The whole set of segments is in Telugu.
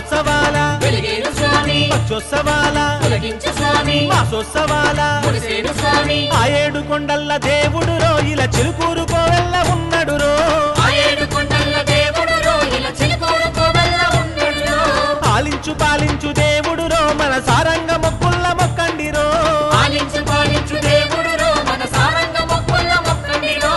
వారోత్సవాల వెలిగేను స్వామి పక్షోత్సవాల తొలగించు స్వామి మాసోత్సవాల ముడిసేను స్వామి ఆ ఏడు కొండల్ల దేవుడు రోయిల చిలుకూరు కోవెల్ల ఉన్నడు రో ఆ ఏడు కొండల దేవుడు రోహిల చిలుకూరు కోవెల్ల ఉన్నడురో. పాలించు పాలించు దేవుడు రో మన సారంగ మొక్కుల్ల మొక్కండి రో పాలించు పాలించు దేవుడు రో మన సారంగ మొక్కుల మొక్కండిరో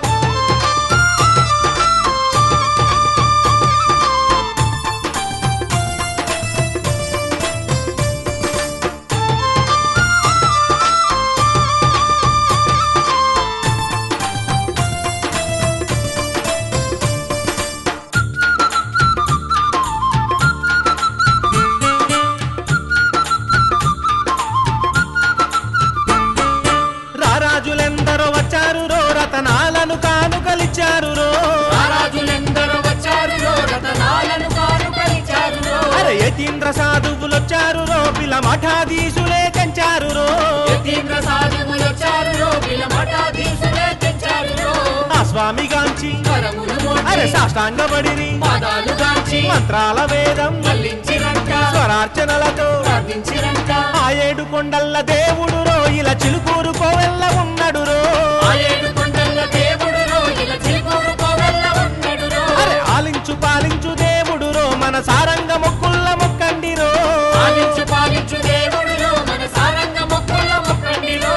రారాజులెందరో వచ్చారు రో రతనాలను కానుకలిచ్చారు రో రారాజులెందరూ వచ్చారు రో రతనాలను కానుకలిచారు రో అరే యతీంద్ర సాధువులొచ్చారు రో పిల మఠాధీశులే తెంచారు రో యతీంద్ర సాధువులు వచ్చారు రో విలమఠాధీశులే తెచ్చారు రో ఆ స్వామి గాంచి కరములు అరే మోచి సాష్టాంగబడిరి పాదాలు గాంచి మంత్రాల వేదం మళ్ళించిరంట స్వరార్చనలతో ప్రార్థించిరంట ఆ ఏడు కొండల్ల దేవుడు రో ఇలా చిలుకూరు కోవెల్ల ఉన్నడు రో ఆ ఏడు కొండల దేవుడు రో ఇలా చిలుకూరు కోవెల్ల ఉన్నడు రో అరే ఆలించు పాలించు దేవుడు రో మన సారంగ మొక్కుల్ల మొక్కండి రో పాలించు పాలించు దేవుడు రో మన సారంగ మొక్కుల మొక్కండిరో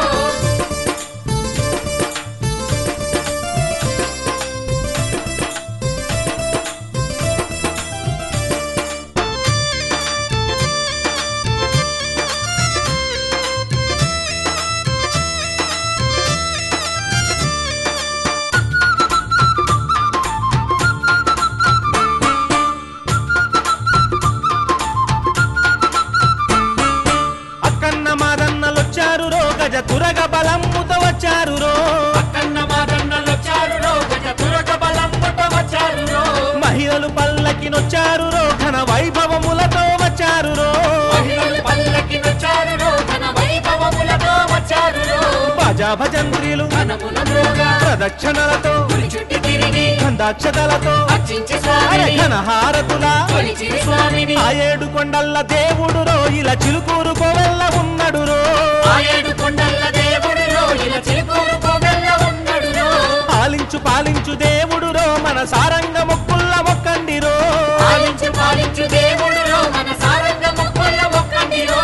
అక్కన్న మాదన్నలొచ్చారు రో గజ తురగ బలమ్ముతో వచ్చారు రో అక్కన్న మాదన్నలు వచ్చారు రో గజ తురగ బలం పుట్ట వచ్చారు రో మహిళలు పల్లకినొచ్చారు రో ఘన వైభవములతో వచ్చారు రో మహిళలు పల్లకి వచ్చారు రో ఘన వైభవములతో వచ్చారు రో భజా భజంత్రిలు ఘనమున మ్రోగా ప్రదక్షిణలతో గుడి చుట్టి తిరిగి గంధాక్షతలతో అర్చించి అరే స్వామిని ఘన హారతుల కొలిచిరి స్వామిని ఆ ఏడు కొండల్ల దేవుడు రో ఇలా చిలుకూరు కోవెల్ల ఉన్నడు రో ఆ ఏడు కొండల దేవుడు రో ఇలా చిలుకూరు కోవెల్ల ఉన్నడు రో పాలించు పాలించు దేవుడు రో మన సారంగ మొక్కుల్ల మొక్కండి రో పాలించు పాలించు దేవుడు రో మన సారంగ మొక్కుల మొక్కండిరో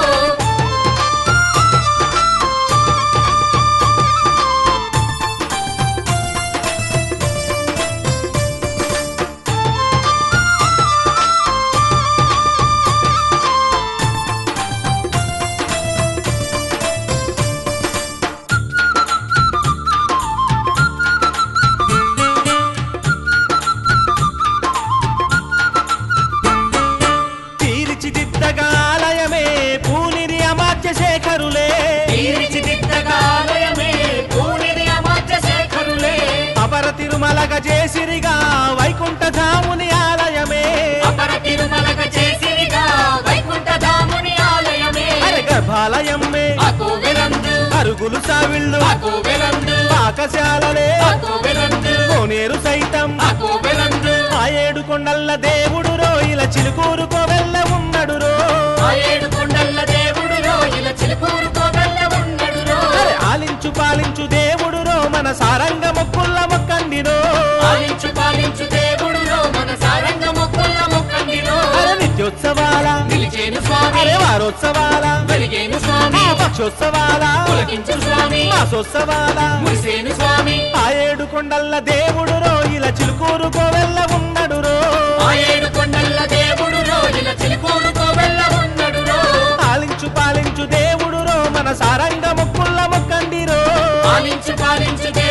తీర్చిదిద్దగా ఆలయమే పూనిది అమాత్య శేఖరులే తీర్చిదిద్దగా ఆలయమే పూనిది అమాత్య శేఖరులే అపర తిరుమలగ చేసిరిగా వైకుంఠధాముని ఆలయమే అపర తిరుమలక చేసిరిగా వైకుంఠధాముని ఆలయమే అరే గర్భాలయమే ఆ కోవెలందు అరుగులు సావిళ్ళు ఆ కోవెలందు పాకశాలలే ఆ కోవెలందు కోనేరు సైతం ఆ కోవెలందు ఆ ఏడు కొండల్ల దేవుడు రో ఇలా చిలుకూరు కోవెల్ల ఉన్నడు రో ఆ ఏడు కొండల దేవుడు రో ఇలా చిలుకూరు కోవెల్ల ఉన్నడు రో అరే ఆలించు పాలించు దేవుడు రో మన సారంగ మొక్కుల్ల మొక్కండి రో పాలించు పాలించు దేవుడు రో మన సారంగ మొక్కుల మొక్కండిరో అరే నిత్యోత్సవాల నిలిచేను స్వామి అరే వారోత్సవాల వెలిగేను స్వామి పక్షోత్సవాల పులకించు స్వామి మాసోత్సవాల మురిసేను స్వామి ఆ ఏడు కొండల్ల దేవుడు రో ఇలా చిలుకూరు కోవెల్ల ఉన్నడు రో ఆ ఏడు కొండల దేవుడు రో ఇలా చిలుకూరు కోవెల్ల ఉన్నడు రో పాలించు పాలించు దేవుడు రో మన సారంగ మొక్కుల్ల మొక్కండి రో పాలించు పాలించు